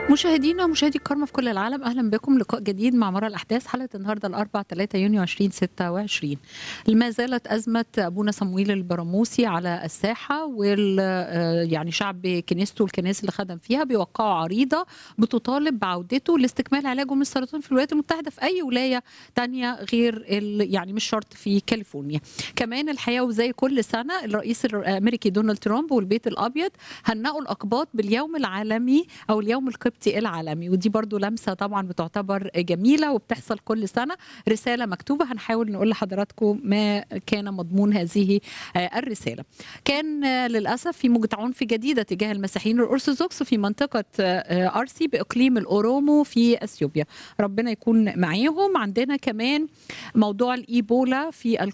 مشاهدينا ومشاهدي الكرامة في كل العالم أهلا بكم لقاء جديد مع مرة الأحداث حلقة النهاردة الأربع 3 يونيو 2026 ما زالت أزمة أبونا صمويل البراموسي على الساحة وال يعني شعب كنيسته والكنائس اللي خدم فيها بيوقعوا عريضة بتطالب بعودته لاستكمال علاجه من السرطان في الولايات المتحدة في أي ولاية تانية غير ال- يعني مش شرط في كاليفورنيا كمان الحقيقة وزي كل سنة الرئيس الأمريكي دونالد ترامب والبيت الأبيض هنأوا الأقباط باليوم العالمي أو اليوم القبطي العالمي ودي برضو لمسة طبعا بتعتبر جميلة وبتحصل كل سنة رسالة مكتوبة هنحاول نقول لحضراتكم ما كان مضمون هذه آه، الرسالة كان آه، للأسف في موجة عنف جديدة تجاه المسيحيين الأرثوذكس في منطقة آه، أرسي بإقليم الأورومو في أثيوبيا ربنا يكون معاهم عندنا كمان موضوع الإيبولا في